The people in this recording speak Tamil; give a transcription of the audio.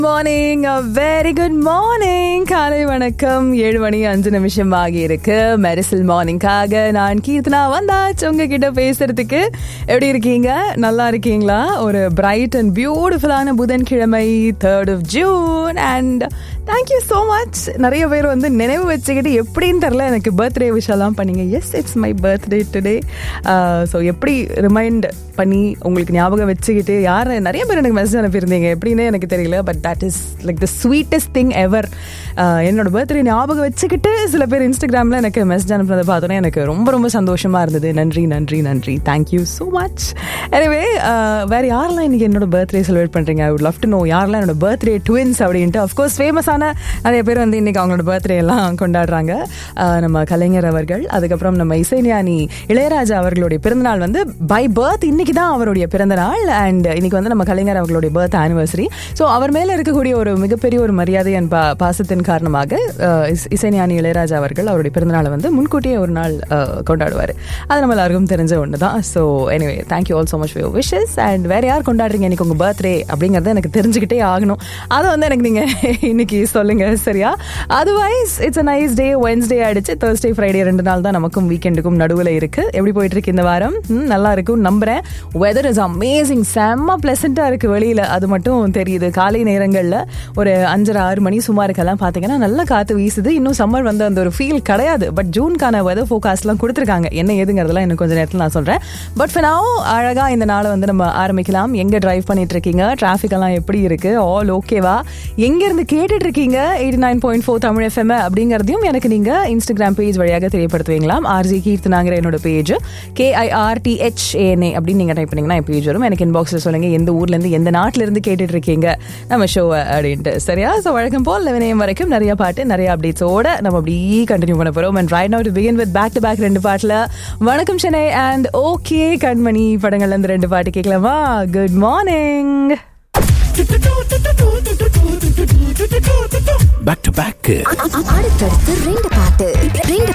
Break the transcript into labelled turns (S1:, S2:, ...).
S1: மார்னிங் வெரி குட் மார்னிங் காலை வணக்கம் ஏழு மணி அஞ்சு நிமிஷம் ஆகி இருக்கு மெரிசல் மார்னிங்காக நான் கீர்த்தனா வந்தாச்சு உங்ககிட்ட பேசுறதுக்கு எப்படி இருக்கீங்க நல்லா இருக்கீங்களா ஒரு பிரைட் அண்ட் பியூட்டிஃபுல்லான புதன்கிழமை third of June and thank you so much நிறைய பேர் வந்து நினைவு வச்சுக்கிட்டு எப்படின்னு தெரில எனக்கு பர்த்டே விஷயம்லாம் பண்ணீங்க yes it's my birthday today so எப்படி ரிமைண்ட் பண்ணி உங்களுக்கு ஞாபகம் வச்சுக்கிட்டு யார் நிறைய பேர் எனக்கு மெசேஜ் அனுப்பியிருந்தீங்க எப்படின்னு எனக்கு தெரியல but that is like the sweetest thing ever என்னோட பர்த்டே ஞாபகம் வச்சுக்கிட்டு சில பேர் இன்ஸ்டாகிராமில் எனக்கு மெசேஜ் அனுப்புனதை பார்த்தோன்னே எனக்கு ரொம்ப ரொம்ப சந்தோஷமாக இருந்தது நன்றி நன்றி நன்றி தேங்க்யூ ஸோ மச் எனவே வேறு யாரெல்லாம் இன்றைக்கி என்னோட பர்த்டே செலிப்ரேட் பண்ணுறீங்க I would love to know யாரெல்லாம் என்னோட பர்த்டே ட்வின்ஸ் அப்படின்ட்டு அஃப்கோர்ஸ் ஃபேமஸான நிறைய பேர் வந்து இன்றைக்கி அவங்களோட பர்த்டே எல்லாம் கொண்டாடுறாங்க அஹ், நம்ம கலைஞர் அவர்கள் அதுக்கப்புறம் நம்ம இசைஞானி இளையராஜா அவர்களுடைய பிறந்தநாள் வந்து பை பர்த் இன்னைக்கு தான் அவருடைய பிறந்த நாள் அண்ட் இன்னைக்கு வந்து நம்ம கலைஞர் அவர்களுடைய பர்த் ஆனிவர்சரி ஸோ அவர் மேலே இருக்கக்கூடிய ஒரு மிகப்பெரிய ஒரு மரியாதை அண்ட் பா பாசத்தின் காரணமாக அஹ், இஸ்- இசைஞானி இளையராஜா அவர்கள் அவருடைய பிறந்தநாளை வந்து முன்கூட்டியே ஒரு நாள் அஹ், கொண்டாடுவார் அது நம்ம எல்லாருக்கும் தெரிஞ்ச ஒன்று தான் so anyway thank you all so much for wishes and வேறு யார் கொண்டாடுறீங்க இன்னைக்கு உங்கள் பர்த்டே அப்படிங்கிறத எனக்கு தெரிஞ்சுக்கிட்டே ஆகணும் அதை வந்து எனக்கு நீங்கள் இன்னைக்கு சொல்லுங்க சரியா otherwise it's a nice day Wednesday ஆயிடுச்சு தேர்ஸ்டே ஃப்ரைடே ரெண்டு நாள் தான் நமக்கும் வீக்கெண்டுக்கும் நடுவில் இருக்கு எப்படி போயிட்டு இருக்கு இந்த வாரம் ம், நல்லா இருக்கும் நம்புறேன் வெதர் இஸ் அமேசிங் செம்ம பிளசண்டா இருக்கு வெளியில அது மட்டும் தெரியுது காலை நேரங்களில் ஒரு அஞ்சரை ஆறு மணி சுமாருக்கெல்லாம் பார்த்தீங்கன்னா நல்லா காத்து வீசுது இன்னும் சம்மர் வந்து அந்த ஒரு ஃபீல் கிடையாது பட் ஜூன்கான வெதர் ஃபோகாஸ்ட்லாம் கொடுத்துருக்காங்க என்ன ஏதுங்கிறதெல்லாம் இன்னும் கொஞ்சம் நேரத்தில் நான் சொல்றேன் பட் for now அழகா இந்த நாளை வந்து நம்ம ஆரம்பிக்கலாம் எங்க டிரைவ் பண்ணிட்டு இருக்கீங்க டிராஃபிக் எல்லாம் எப்படி இருக்கு ஆல் ஓகேவா எங்க இருந்து கேட்டுட்டு இருக்கீங்க eighty nine point four Tamil FM அப்படிங்கிறதையும் எனக்கு நீங்க இன்ஸ்டாகிராம் பேஜ் வழியாக தெரியப்படுத்துவீங்களாம் ஆர்ஜி கீர்த்தனாங்கிற என்னோட பேஜ் கேஐஆர்டிஹெச்ஏஎன்ஏ அப்படின்னு நீங்க டைப் பண்ணீங்கன்னா என் பேஜ் வரும் எனக்கு இன்பாக்ஸில் சொல்லுங்க எந்த ஊர்ல இருந்து எந்த நாட்டுல இருந்து கேட்டுட்டு இருக்கீங்க நம்ம ஷோவை அப்படின்ட்டு சரியா ஸோ வழக்கம் போல் லெவனேம் வரைக்கும் நிறைய பாட்டு நிறைய அப்டேட்ஸோட நம்ம அப்படியே கண்டினியூ பண்ண போறோம் and right now to begin with back to back ரெண்டு பாட்டுல வணக்கம் சென்னை அண்ட் ஓகே கண்மணி படங்கள்ல இருந்து ரெண்டு பாட்டு கேட்கலாமா good morning
S2: back to back
S3: அடுத்தடுத்து ரெண்டு பாட்டு ரெண்டு